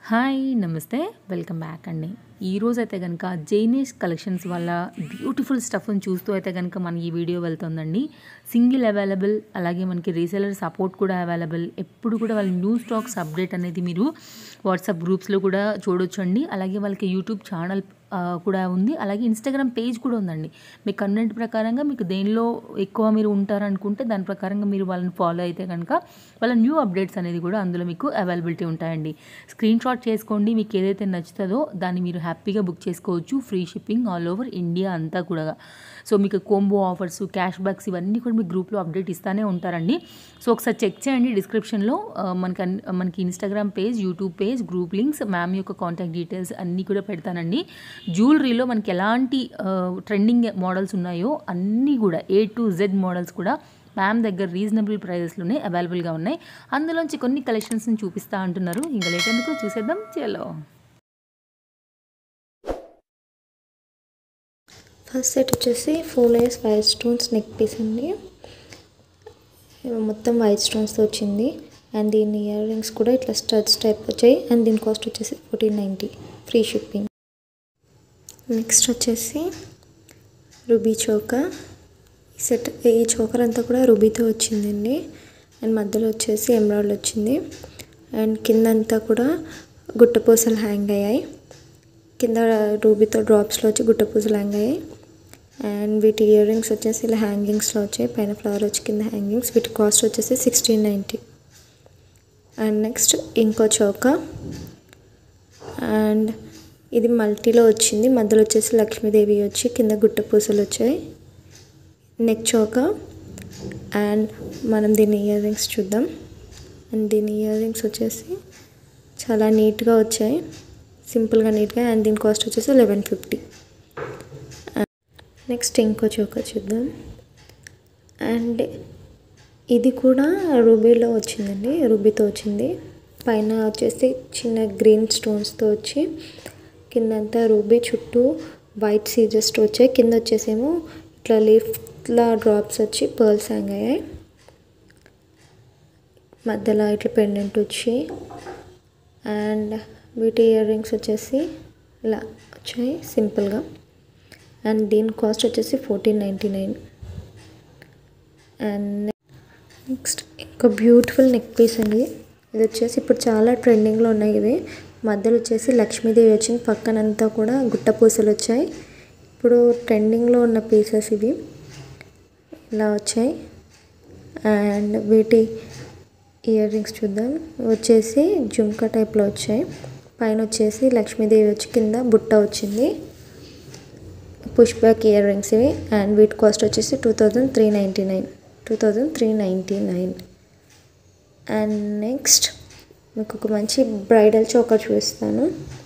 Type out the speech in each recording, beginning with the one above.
hi నమస్తే welcome back అండి ఈరోజు అయితే కనుక జైనీస్ కలెక్షన్స్ వల్ల బ్యూటిఫుల్ స్టఫ్ని చూస్తూ అయితే కనుక మన ఈ వీడియో వెళ్తుందండి సింగిల్ అవైలబుల్ అలాగే మనకి రీసెలర్ సపోర్ట్ కూడా అవైలబుల్ ఎప్పుడు కూడా వాళ్ళ న్యూ స్టాక్స్ అప్డేట్ అనేది మీరు వాట్సాప్ గ్రూప్స్లో కూడా చూడొచ్చండి అలాగే వాళ్ళకి యూట్యూబ్ ఛానల్ ఆ, కూడా ఉంది అలాగే ఇన్స్టాగ్రామ్ పేజ్ కూడా ఉందండి మీ కన్వెంట్ ప్రకారంగా మీకు దేనిలో ఎక్కువ మీరు ఉంటారనుకుంటే దాని ప్రకారంగా మీరు వాళ్ళని ఫాలో అయితే కనుక వాళ్ళ న్యూ అప్డేట్స్ అనేది కూడా అందులో మీకు అవైలబిలిటీ ఉంటాయండి స్క్రీన్ షాట్ చేసుకోండి మీకు ఏదైతే నచ్చుతుందో దాన్ని మీరు హ్యాపీగా బుక్ చేసుకోవచ్చు free shipping all over India అంతా కూడా సో మీకు కోంబో ఆఫర్స్ క్యాష్ బ్యాక్స్ ఇవన్నీ కూడా మీ గ్రూప్లో అప్డేట్ ఇస్తూనే ఉంటారండి సో ఒకసారి చెక్ చేయండి డిస్క్రిప్షన్లో ఆ, మనకి అన్- మనకి Instagram page YouTube page group links ma'am యొక్క కాంటాక్ట్ డీటెయిల్స్ అన్నీ కూడా పెడతానండి జ్యువెలరీలో మనకి ఎలాంటి ట్రెండింగ్ మోడల్స్ ఉన్నాయో అన్నీ కూడా ఏ టు జెడ్ మోడల్స్ కూడా మ్యామ్ దగ్గర రీజనబుల్ ప్రైజెస్లోనే అవైలబుల్గా ఉన్నాయి అందులోంచి కొన్ని కలెక్షన్స్ని చూపిస్తా అంటున్నారు ఇంకా లేట్ ఎందుకు చూసేద్దాం చలో ఫస్ట్ సెట్ వచ్చేసి four layers white stones neck piece అండి ఇవి మొత్తం వైట్ స్టోన్స్తో వచ్చింది అండ్ దీని ఇయర్ రింగ్స్ కూడా ఇట్లా స్టడ్స్ టైప్ వచ్చాయి అండ్ దీని కాస్ట్ వచ్చేసి fourteen ninety free shipping next వచ్చేసి రుబీ చోకా ఈ సెట్ ఈ చోకర్ అంతా కూడా రుబీతో వచ్చిందండి అండ్ మధ్యలో వచ్చేసి ఎమరాల్డ్ వచ్చింది అండ్ కింద అంతా కూడా గుట్టపూసలు హ్యాంగ్ అయ్యాయి కింద రూబీతో డ్రాప్స్లో వచ్చి గుట్టపూసలు హ్యాంగ్ అయ్యాయి అండ్ వీటి ఇయర్ రింగ్స్ వచ్చేసి ఇలా హ్యాంగింగ్స్లో వచ్చాయి పైన ఫ్లవర్ వచ్చి కింద హ్యాంగింగ్స్ వీటి కాస్ట్ వచ్చేసి సిక్స్టీన్ నైంటీ అండ్ నెక్స్ట్ ఇంకో చౌక అండ్ ఇది మల్టీలో వచ్చింది మధ్యలో వచ్చేసి లక్ష్మీదేవి వచ్చి కింద గుట్ట పూసలు వచ్చాయి నెక్ చౌక అండ్ మనం దీని ఇయర్ రింగ్స్ చూద్దాం అండ్ దీని ఇయర్ రింగ్స్ వచ్చేసి చాలా నీట్గా వచ్చాయి సింపుల్గా నీట్గా అండ్ దీని కాస్ట్ వచ్చేసి లెవెన్ ఫిఫ్టీ నెక్స్ట్ ఇంకో చౌక చూద్దాం అండ్ ఇది కూడా రూబీలో వచ్చిందండి రూబీతో వచ్చింది పైన వచ్చేసి చిన్న గ్రీన్ స్టోన్స్తో వచ్చి కిందంతా రూబీ చుట్టూ వైట్ సీజెస్ వచ్చాయి కింద వచ్చేసేమో ఇట్లా లీఫ్లా డ్రాప్స్ వచ్చి పర్ల్స్ హ్యాంగ్ అయ్యాయి మధ్యలో ఇట్లా పెండెంట్ వచ్చి అండ్ వీటి ఇయర్ రింగ్స్ వచ్చేసి ఇలా వచ్చాయి సింపుల్గా అండ్ దీని కాస్ట్ వచ్చేసి fourteen ninety nine and next ఇంకా బ్యూటిఫుల్ నెక్ పీస్ అండి ఇది వచ్చేసి ఇప్పుడు చాలా ట్రెండింగ్లో ఉన్నాయి ఇవి మధ్యలో వచ్చేసి లక్ష్మీదేవి వచ్చింది పక్కనంతా కూడా గుట్ట పూసలు వచ్చాయి ఇప్పుడు ట్రెండింగ్లో ఉన్న పీసెస్ ఇవి ఇలా వచ్చాయి అండ్ వీటి ఇయర్ రింగ్స్ చూద్దాం ఇవి వచ్చేసి జుంకా టైప్లో వచ్చాయి పైన వచ్చేసి లక్ష్మీదేవి వచ్చి కింద బుట్ట వచ్చింది పుష్ బ్యాక్ ఇయర్ రింగ్స్ ఇవి అండ్ వీటి కాస్ట్ వచ్చేసి two thousand three ninety nine two thousand three ninety nine and next మీకు ఒక మంచి బ్రైడల్ చోకర్ చూపిస్తాను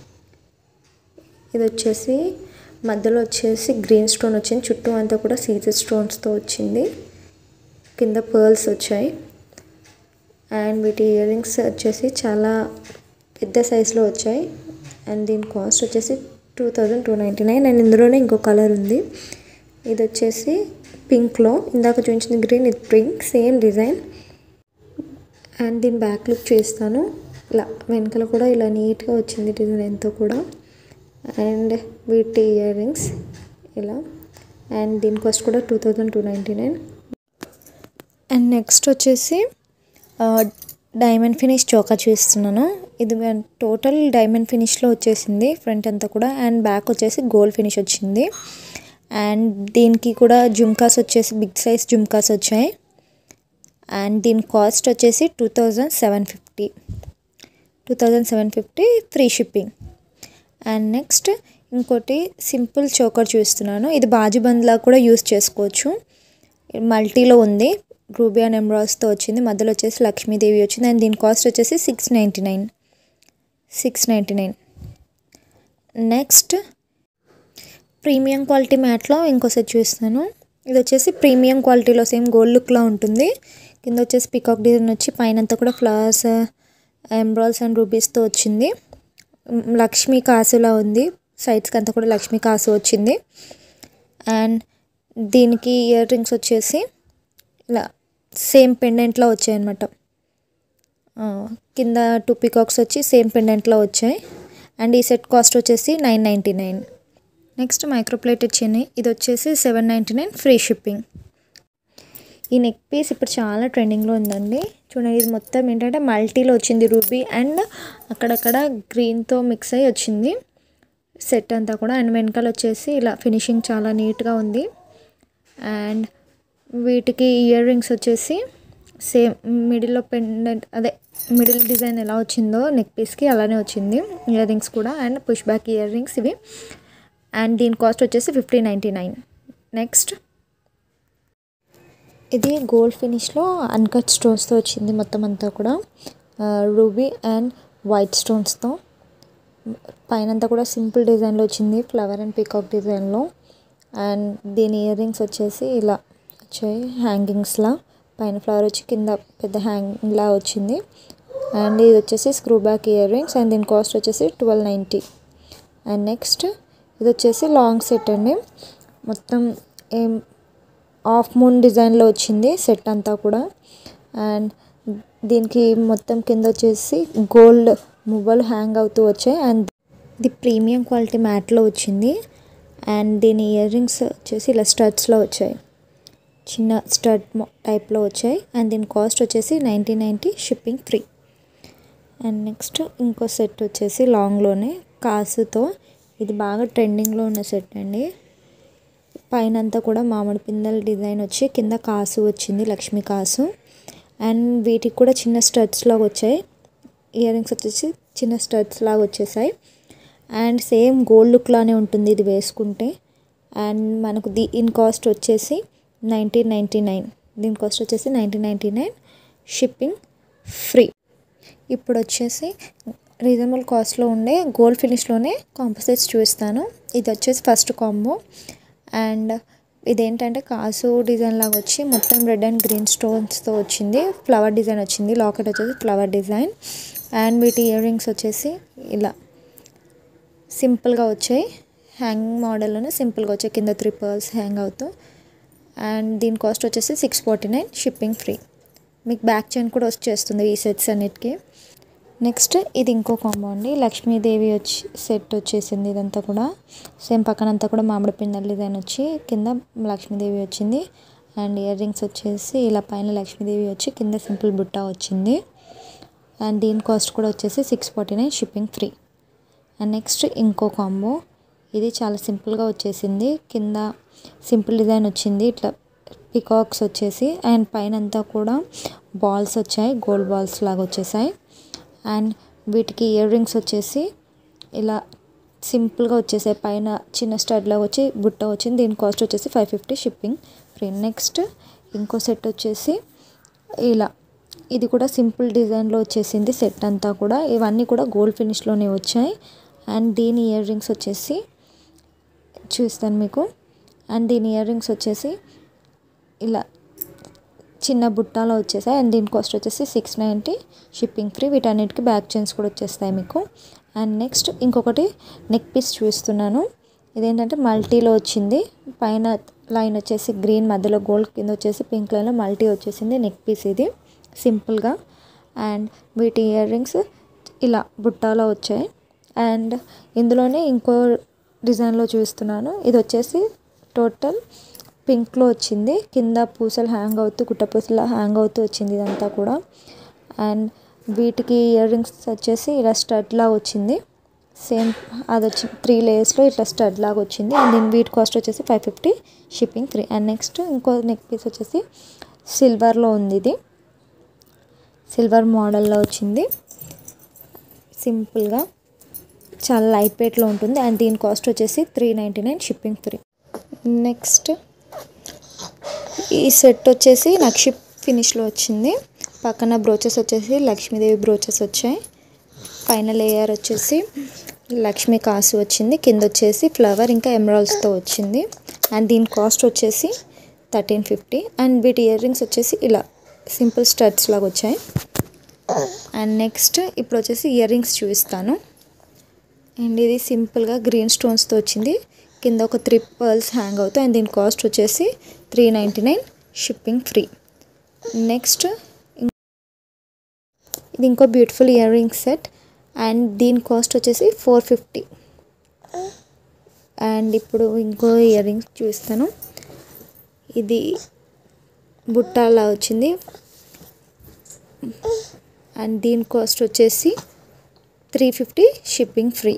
ఇది వచ్చేసి మధ్యలో వచ్చేసి గ్రీన్ స్టోన్ వచ్చింది చుట్టూ అంతా కూడా సీజర్ స్టోన్స్తో వచ్చింది కింద పర్ల్స్ వచ్చాయి అండ్ వీటి ఇయర్ రింగ్స్ వచ్చేసి చాలా పెద్ద సైజులో వచ్చాయి అండ్ దీని కాస్ట్ వచ్చేసి two thousand two ninety nine and ఇందులోనే ఇంకో కలర్ ఉంది ఇది వచ్చేసి పింక్లో ఇందాక చూపించిన గ్రీన్ ఇది పింక్ సేమ్ డిజైన్ అండ్ దీని బ్యాక్ లుక్ చేస్తాను ఇలా వెనకాల కూడా ఇలా నీట్గా వచ్చింది డిజైన్ ఎంతో కూడా అండ్ వీటి ఇయర్ రింగ్స్ ఇలా అండ్ దీని కాస్ట్ కూడా two thousand two ninety nine and next వచ్చేసి డైమండ్ ఫినిష్ చోకా చూస్తున్నాను ఇది టోటల్ డైమండ్ ఫినిష్లో వచ్చేసింది ఫ్రంట్ అంతా కూడా అండ్ బ్యాక్ వచ్చేసి గోల్డ్ ఫినిష్ వచ్చింది అండ్ దీనికి కూడా జుమ్కాస్ వచ్చేసి బిగ్ సైజ్ జుమ్కాస్ వచ్చాయి అండ్ దీని కాస్ట్ వచ్చేసి two thousand seven fifty two thousand seven fifty free shipping and next ఇంకోటి సింపుల్ చోకర్ చూస్తున్నాను ఇది బాజుబంద్లా కూడా యూస్ చేసుకోవచ్చు మల్టీలో ఉంది రూబీ అండ్ ఎమ్రాల్స్తో వచ్చింది మధ్యలో వచ్చేసి లక్ష్మీదేవి వచ్చింది అండ్ దీని కాస్ట్ వచ్చేసి six ninety nine six ninety nine next premium quality మ్యాట్లో ఇంకో సెట్ చూస్తాను ఇది వచ్చేసి ప్రీమియం క్వాలిటీలో సేమ్ గోల్డ్ లుక్లా ఉంటుంది కింద వచ్చేసి పికాక్ డిజైన్ వచ్చి పైన అంతా కూడా ఫ్లవర్స్ ఎంబ్రాల్స్ అండ్ రూబీస్తో వచ్చింది మ్, లక్ష్మీ కాసులా ఉంది సైడ్స్కి అంతా కూడా లక్ష్మీ కాసు వచ్చింది అండ్ దీనికి ఇయర్ రింగ్స్ వచ్చేసి ఇలా సేమ్ పెండెంట్లో వచ్చాయన్నమాట ఆ, కింద టూ పికాక్స్ వచ్చి సేమ్ పెండెంట్లో వచ్చాయి అండ్ ఈ సెట్ కాస్ట్ వచ్చేసి nine ninety nine next microplated చెన్ని ఇది వచ్చేసి seven ninety nine free shipping ఈ నెక్ పీస్ ఇప్పుడు చాలా ట్రెండింగ్లో ఉందండి చూడండి ఇది మొత్తం ఏంటంటే మల్టీలో వచ్చింది రూబీ అండ్ అక్కడక్కడ గ్రీన్తో మిక్స్ అయ్యి వచ్చింది సెట్ అంతా కూడా అండ్ వెనకాల వచ్చేసి ఇలా ఫినిషింగ్ చాలా నీట్గా ఉంది అండ్ వీటికి ఇయర్ రింగ్స్ వచ్చేసి సేమ్ మిడిల్లో పెండెంట్ అదే మిడిల్ డిజైన్ ఎలా వచ్చిందో నెక్ పీస్కి అలానే వచ్చింది ఇయర్ రింగ్స్ కూడా and push back earrings ఇవి అండ్ దీని కాస్ట్ వచ్చేసి ఫిఫ్టీ నైంటీ నైన్ నెక్స్ట్ ఇది గోల్డ్ ఫినిష్లో అన్కట్ స్టోన్స్తో వచ్చింది మొత్తం అంతా కూడా రూబీ అండ్ వైట్ స్టోన్స్తో పైన అంతా కూడా సింపుల్ డిజైన్లో వచ్చింది ఫ్లవర్ అండ్ పీకాక్ డిజైన్లో అండ్ దీని ఇయర్ రింగ్స్ వచ్చేసి ఇలా వచ్చాయి హ్యాంగింగ్స్లా పైన ఫ్లవర్ వచ్చి కింద పెద్ద హ్యాంగింగ్లా వచ్చింది అండ్ ఇది వచ్చేసి screw back earrings and దీని కాస్ట్ వచ్చేసి ట్వెల్వ్ నైంటీ అండ్ నెక్స్ట్ ఇది వచ్చేసి లాంగ్ సెట్ అండి మొత్తం ఏం హాఫ్ మూన్ డిజైన్లో వచ్చింది సెట్ అంతా కూడా అండ్ దీనికి మొత్తం కింద వచ్చేసి గోల్డ్ మువ్వలు హ్యాంగ్ అవుతూ వచ్చాయి అండ్ ఇది ప్రీమియం క్వాలిటీ మ్యాట్లో వచ్చింది అండ్ దీని ఇయర్ రింగ్స్ వచ్చేసి ఇలా స్టడ్స్లో వచ్చాయి చిన్న స్టడ్ టైప్లో వచ్చాయి అండ్ దీని కాస్ట్ వచ్చేసి ninety ninety shipping free and next ఇంకో సెట్ వచ్చేసి లాంగ్లోనే కాసుతో ఇది బాగా ట్రెండింగ్లో ఉన్న సెట్ అండి పైన అంతా కూడా మామిడి పిందెల డిజైన్ వచ్చి కింద కాసు వచ్చింది లక్ష్మీ కాసు అండ్ వీటికి కూడా చిన్న స్టడ్స్ లాగా వచ్చాయి ఇయర్ రింగ్స్ వచ్చేసి చిన్న స్టడ్స్ లాగా వచ్చేసాయి అండ్ సేమ్ గోల్డ్ లుక్ లానే ఉంటుంది ఇది వేసుకుంటే అండ్ మనకు దీని కాస్ట్ వచ్చేసి నైన్టీన్ నైంటీ నైన్ దీని కాస్ట్ వచ్చేసి nineteen ninety nine shipping free ఇప్పుడు వచ్చేసి రీజనబుల్ కాస్ట్లో ఉండే గోల్డ్ ఫినిష్లోనే కాంపోజిట్స్ చూపిస్తాను ఇది వచ్చేసి ఫస్ట్ కాంబో అండ్ ఇదేంటంటే కాసు డిజైన్ లాగా వచ్చి మొత్తం రెడ్ అండ్ గ్రీన్ స్టోన్స్తో వచ్చింది ఫ్లవర్ డిజైన్ వచ్చింది లాకెట్ వచ్చేసి ఫ్లవర్ డిజైన్ అండ్ వీటి ఇయర్ రింగ్స్ వచ్చేసి ఇలా సింపుల్గా వచ్చాయి హ్యాంగ్ మోడల్లోనే సింపుల్గా వచ్చాయి కింద త్రీ పర్ల్స్ హ్యాంగ్ అవుతూ అండ్ దీని కాస్ట్ వచ్చేసి six forty nine shipping free మీకు బ్యాక్ చైన్ కూడా వచ్చేస్తుంది ఈ సెట్స్ అన్నిటికీ నెక్స్ట్ ఇది ఇంకో కాంబో అండి లక్ష్మీదేవి వచ్చి సెట్ వచ్చేసింది ఇదంతా కూడా సేమ్ పక్కనంతా కూడా మామిడి పిందెల డిజైన్ వచ్చి కింద లక్ష్మీదేవి వచ్చింది అండ్ ఇయర్ రింగ్స్ వచ్చేసి ఇలా పైన లక్ష్మీదేవి వచ్చి కింద సింపుల్ బుట్ట వచ్చింది అండ్ దీని కాస్ట్ కూడా వచ్చేసి six forty nine shipping free and next ఇంకో కాంబో ఇది చాలా సింపుల్గా వచ్చేసింది కింద సింపుల్ డిజైన్ వచ్చింది ఇట్లా పికాక్స్ వచ్చేసి అండ్ పైన అంతా కూడా బాల్స్ వచ్చాయి గోల్డ్ బాల్స్ లాగా వచ్చేసాయి అండ్ వీటికి ఇయర్ రింగ్స్ వచ్చేసి ఇలా సింపుల్గా వచ్చేసాయి పైన చిన్న స్టడ్లా వచ్చి బుట్ట వచ్చింది దీని కాస్ట్ వచ్చేసి five fifty shipping free next ఇంకో సెట్ వచ్చేసి ఇలా ఇది కూడా సింపుల్ డిజైన్లో వచ్చేసింది సెట్ అంతా కూడా ఇవన్నీ కూడా గోల్డ్ ఫినిష్లోనే వచ్చాయి అండ్ దీని ఇయర్ రింగ్స్ వచ్చేసి చూస్తాను మీకు అండ్ దీని ఇయర్ రింగ్స్ వచ్చేసి ఇలా చిన్న బుట్టాలో వచ్చేసాయి అండ్ దీని కాస్ట్ వచ్చేసి సిక్స్ నైంటీ షిప్పింగ్ ఫ్రీ వీటన్నిటికీ బ్యాక్ చైన్స్ కూడా వచ్చేస్తాయి మీకు అండ్ నెక్స్ట్ ఇంకొకటి నెక్ పీస్ చూస్తున్నాను ఇదేంటంటే మల్టీలో వచ్చింది పైన లైన్ వచ్చేసి గ్రీన్ మధ్యలో గోల్డ్ కింద వచ్చేసి పింక్ లైన్లో మల్టీ వచ్చేసింది నెక్ పీస్ ఇది సింపుల్గా అండ్ వీటి ఇయర్ రింగ్స్ ఇలా బుట్టాలో వచ్చాయి అండ్ ఇందులోనే ఇంకో డిజైన్లో చూస్తున్నాను ఇది వచ్చేసి టోటల్ పింక్లో వచ్చింది కింద పూసలు హ్యాంగ్ అవుతూ గుట్ట పూసలు హ్యాంగ్ అవుతూ వచ్చింది ఇదంతా కూడా అండ్ వీటికి ఇయర్ రింగ్స్ వచ్చేసి ఇలా స్టడ్ లాగా వచ్చింది సేమ్ అది వచ్చి త్రీ లేయర్స్లో ఇట్లా స్టడ్ లాగా వచ్చింది అండ్ దీని వీటి కాస్ట్ వచ్చేసి five fifty shipping free and next ఇంకో నెక్ పీస్ వచ్చేసి సిల్వర్లో ఉంది ఇది సిల్వర్ మోడల్లో వచ్చింది సింపుల్గా చాలా లైట్ వెయిట్లో ఉంటుంది అండ్ దీని కాస్ట్ వచ్చేసి three ninety nine shipping free next ఈ సెట్ వచ్చేసి నక్షి ఫినిష్లో వచ్చింది పక్కన బ్రోచెస్ వచ్చేసి లక్ష్మీదేవి బ్రోచెస్ వచ్చాయి పైన లేయర్ వచ్చేసి లక్ష్మీ కాసు వచ్చింది కింద వచ్చేసి ఫ్లవర్ ఇంకా ఎమరాల్డ్స్తో వచ్చింది అండ్ దీని కాస్ట్ వచ్చేసి థర్టీన్ ఫిఫ్టీ అండ్ వీటి ఇయర్ రింగ్స్ వచ్చేసి ఇలా సింపుల్ స్టడ్స్ లాగా వచ్చాయి అండ్ నెక్స్ట్ ఇప్పుడు వచ్చేసి ఇయర్ రింగ్స్ చూపిస్తాను అండ్ ఇది సింపుల్గా గ్రీన్ స్టోన్స్తో వచ్చింది కింద ఒక త్రీ పర్ల్స్ హ్యాంగ్ అవుతాయి అండ్ దీని కాస్ట్ వచ్చేసి three ninety nine shipping free next ఇది ఇంకో beautiful earring set and దీని కాస్ట్ వచ్చేసి ఫోర్ ఫిఫ్టీ అండ్ ఇప్పుడు ఇంకో ఇయర్ రింగ్స్ చూస్తాను ఇది బుట్టాలా వచ్చింది అండ్ దీని కాస్ట్ వచ్చేసి three fifty shipping free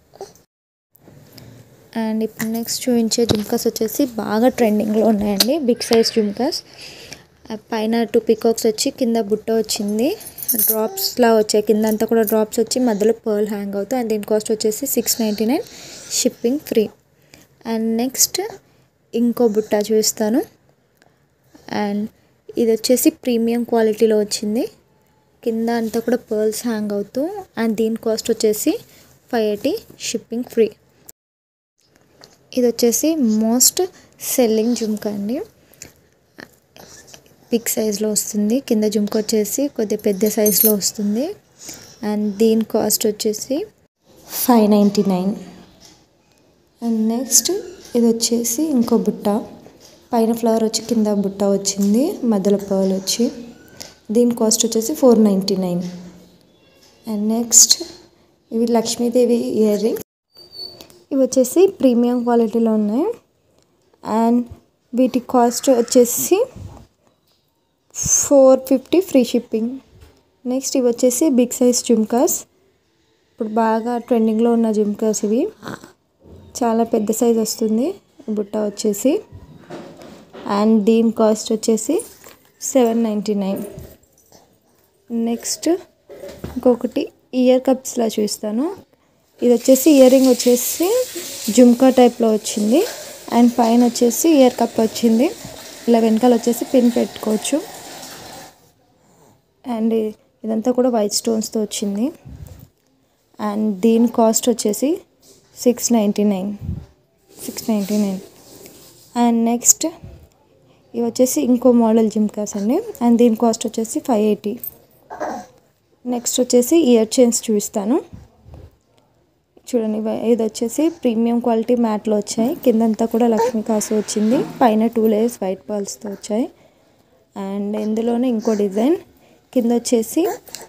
and ఇప్పుడు నెక్స్ట్ చూపించే జుమ్కాస్ వచ్చేసి బాగా ట్రెండింగ్లో ఉన్నాయండి బిగ్ సైజ్ జుమ్కాస్ ఆ పైన టూ పికాక్స్ వచ్చి కింద బుట్ట వచ్చింది డ్రాప్స్లా వచ్చాయి కింద అంతా కూడా డ్రాప్స్ వచ్చి మధ్యలో పర్ల్ హ్యాంగ్ అవుతాయి అండ్ దీని కాస్ట్ వచ్చేసి six ninety nine shipping free and next ఇంకో బుట్ట చూస్తాను అండ్ ఇది వచ్చేసి ప్రీమియం క్వాలిటీలో వచ్చింది కింద అంతా కూడా పర్ల్స్ హ్యాంగ్ అవుతూ అండ్ దీని కాస్ట్ వచ్చేసి ఫైవ్ ఎయిటీ షిప్పింగ్ ఫ్రీ ఇది వచ్చేసి మోస్ట్ సెల్లింగ్ జుమ్కా అండి బిగ్ సైజ్లో వస్తుంది కింద జుమ్కా వచ్చేసి కొద్దిగా పెద్ద సైజులో వస్తుంది అండ్ దీని కాస్ట్ వచ్చేసి five ninety nine and next ఇది వచ్చేసి ఇంకో బుట్ట పైన ఫ్లవర్ వచ్చి కింద బుట్ట వచ్చింది మధ్యలో పర్ల్ వచ్చి దీని కాస్ట్ వచ్చేసి four ninety nine and next ఇవి లక్ష్మీదేవి ఇయర్ రింగ్ ఇవి వచ్చేసి ప్రీమియం క్వాలిటీలో ఉన్నాయి అండ్ వీటి కాస్ట్ వచ్చేసి four fifty free shipping next ఇవి వచ్చేసి బిగ్ సైజ్ జుమ్కాస్ ఇప్పుడు బాగా ట్రెండింగ్లో ఉన్న జుమ్కాస్ ఇవి చాలా పెద్ద సైజ్ వస్తుంది బుట్ట వచ్చేసి అండ్ దీని కాస్ట్ వచ్చేసి సెవెన్ నైంటీ నైన్ నెక్స్ట్ ఇంకొకటి ఇయర్ కప్స్లా చూస్తాను ఇది వచ్చేసి ఇయర్ రింగ్ వచ్చేసి జుమ్కా టైప్లో వచ్చింది అండ్ పైన వచ్చేసి ఇయర్ కప్ వచ్చింది ఇలా వెనకాల వచ్చేసి పిన్ పెట్టుకోవచ్చు అండ్ ఇదంతా కూడా వైట్ స్టోన్స్తో వచ్చింది అండ్ దీని కాస్ట్ వచ్చేసి six ninety nine six ninety nine and next ఇవి వచ్చేసి ఇంకో మోడల్ జిమ్కాస్ అండి అండ్ దీని కాస్ట్ వచ్చేసి ఫైవ్ ఎయిటీ నెక్స్ట్ వచ్చేసి ఇయర్ చైన్స్ చూపిస్తాను చూడండి ఇవ- ఇది వచ్చేసి ప్రీమియం క్వాలిటీ మ్యాట్లో వచ్చాయి కిందంతా కూడా లక్ష్మీ కాసు వచ్చింది పైన టూ లేయర్స్ వైట్ పర్ల్స్తో వచ్చాయి అండ్ ఇందులోనే ఇంకో డిజైన్ కింద వచ్చేసి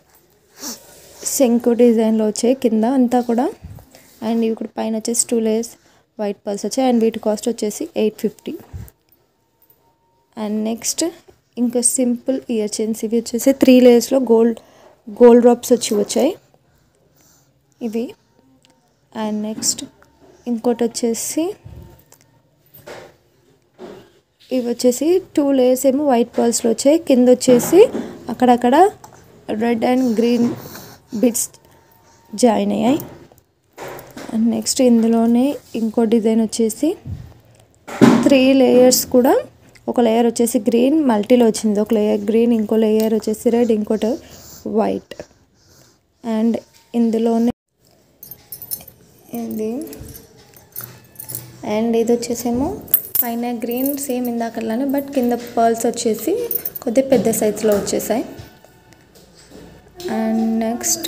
శంకు డిజైన్లో వచ్చాయి కింద అంతా కూడా అండ్ ఇవి కూడా పైన వచ్చేసి టూ లేయర్స్ వైట్ పర్ల్స్ వచ్చాయి అండ్ వీటి కాస్ట్ వచ్చేసి ఎయిట్ ఫిఫ్టీ అండ్ నెక్స్ట్ ఇంకా సింపుల్ ఇయర్ చైన్స్ ఇవి వచ్చేసి త్రీ లేయర్స్లో గోల్డ్ గోల్డ్ డ్రాప్స్ వచ్చి వచ్చాయి ఇవి అండ్ నెక్స్ట్ ఇంకోటి వచ్చేసి ఇవి వచ్చేసి టూ లేయర్స్ ఏమో వైట్ పర్ల్స్లో వచ్చాయి కింద వచ్చేసి అక్కడక్కడ red and green bits join అయ్యాయి అండ్ నెక్స్ట్ ఇందులోనే ఇంకో డిజైన్ వచ్చేసి త్రీ లేయర్స్ కూడా ఒక లేయర్ వచ్చేసి గ్రీన్ మల్టీలో వచ్చింది ఒక లేయర్ గ్రీన్ ఇంకో లేయర్ వచ్చేసి రెడ్ ఇంకోటి వైట్ అండ్ ఇందులోనే ఇది అండ్ ఇది వచ్చేసేమో పైన గ్రీన్ సేమ్ ఇందాకలానే బట్ కింద పర్ల్స్ వచ్చేసి కొద్దిగా పెద్ద సైజులో వచ్చేసాయి అండ్ నెక్స్ట్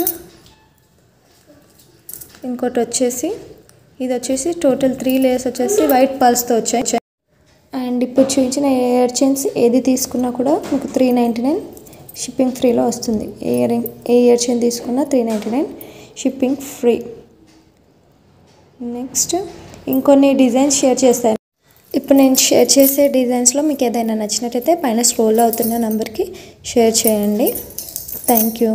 ఇంకోటి వచ్చేసి ఇది వచ్చేసి టోటల్ త్రీ లేయర్స్ వచ్చేసి వైట్ పర్ల్స్తో వచ్చాయి అండ్ ఇప్పుడు చూపించిన ఇయర్ చైన్స్ ఏది తీసుకున్నా కూడా మీకు త్రీ నైంటీ నైన్ షిప్పింగ్ ఫ్రీలో వస్తుంది ఏ ఇయర్ ఏ ఇయర్ చైన్ తీసుకున్నా three ninety nine shipping free next ఇంకొన్ని డిజైన్స్ షేర్ చేస్తాను ఇప్పుడు నేను షేర్ చేసే డిజైన్స్లో మీకు ఏదైనా నచ్చినట్టయితే పైన స్క్రోల్ అవుతున్న నెంబర్కి షేర్ చేయండి థ్యాంక్ యూ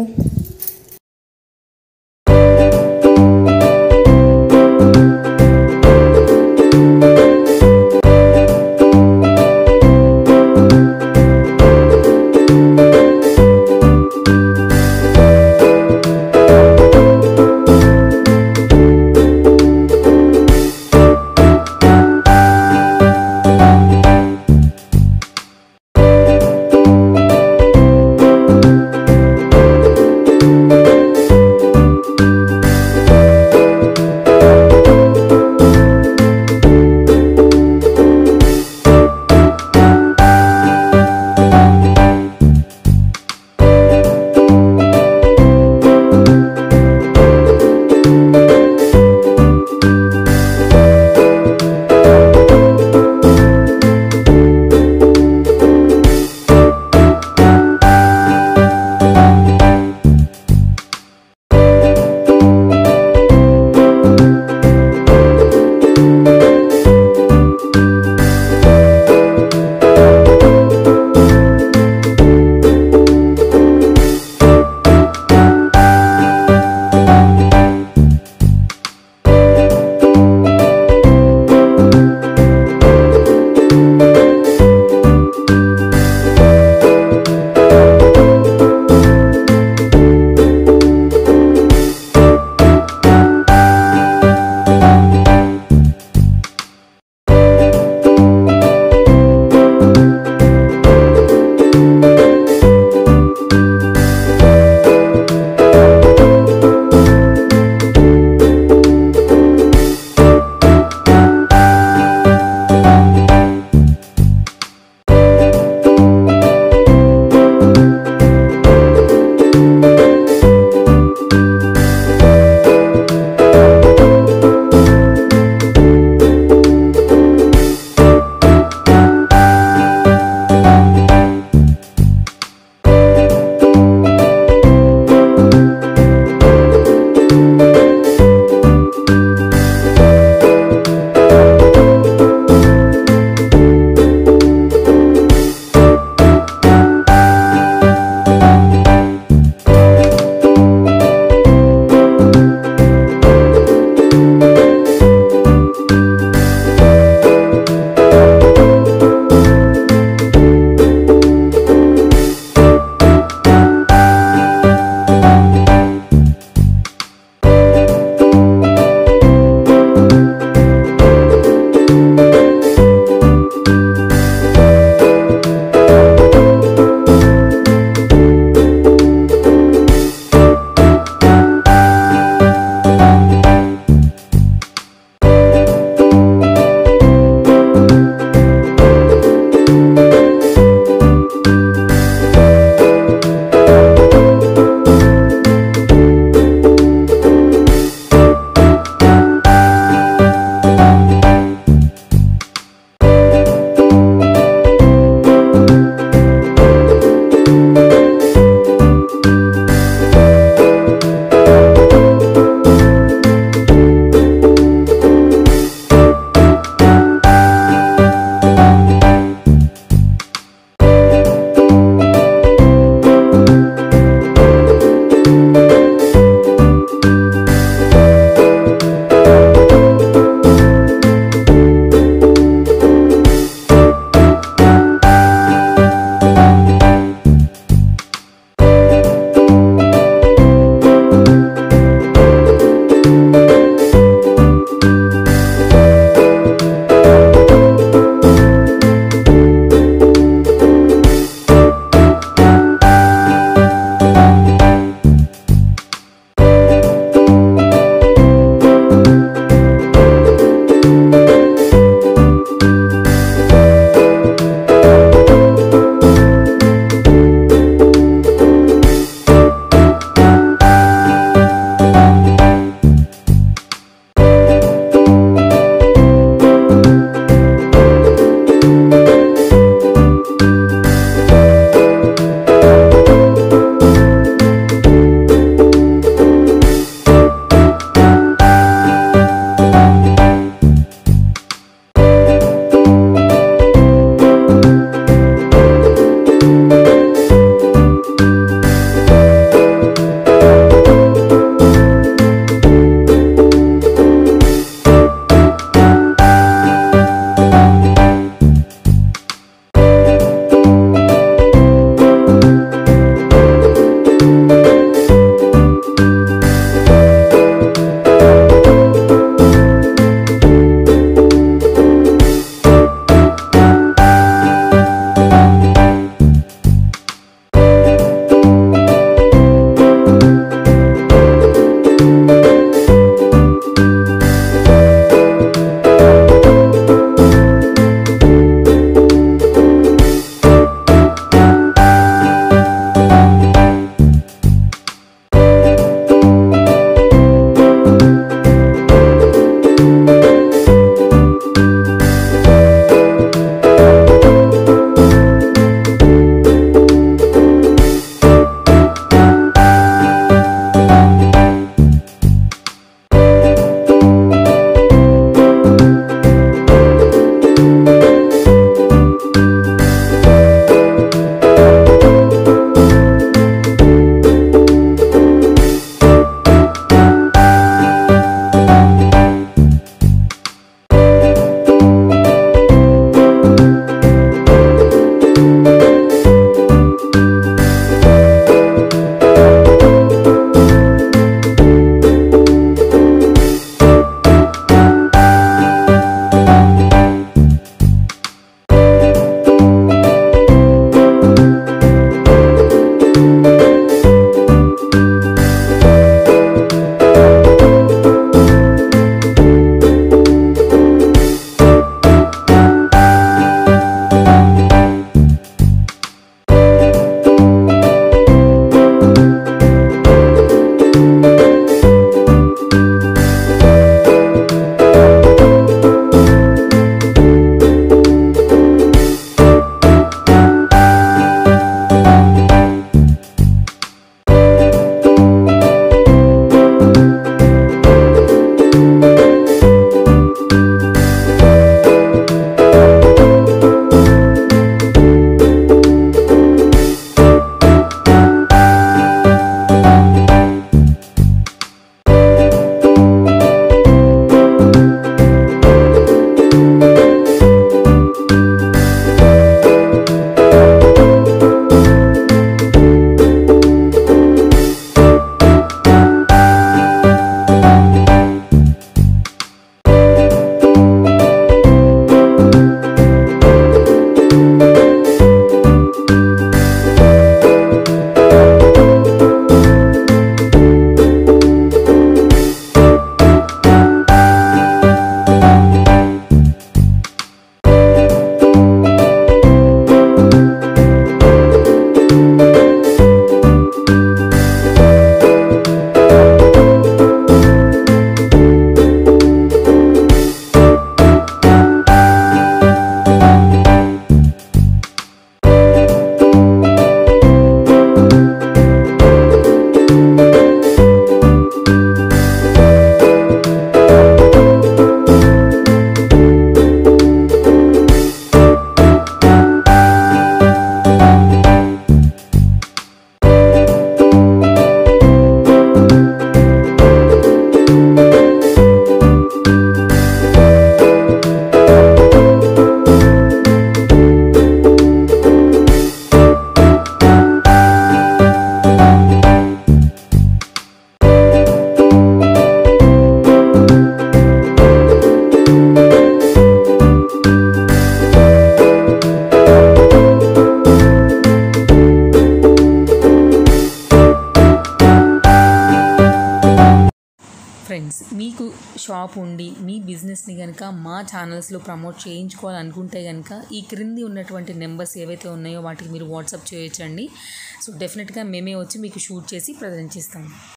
ఫ్రెండ్స్ మీకు షాప్ ఉండి మీ బిజినెస్ని కనుక మా ఛానల్స్లో ప్రమోట్ చేయించుకోవాలనుకుంటే కనుక ఈ క్రింది ఉన్నటువంటి నెంబర్స్ ఏవైతే ఉన్నాయో వాటికి మీరు వాట్సాప్ చేయొచ్చండి సో డెఫినెట్గా మేమే వచ్చి మీకు షూట్ చేసి ప్రజెంట్ చేస్తాము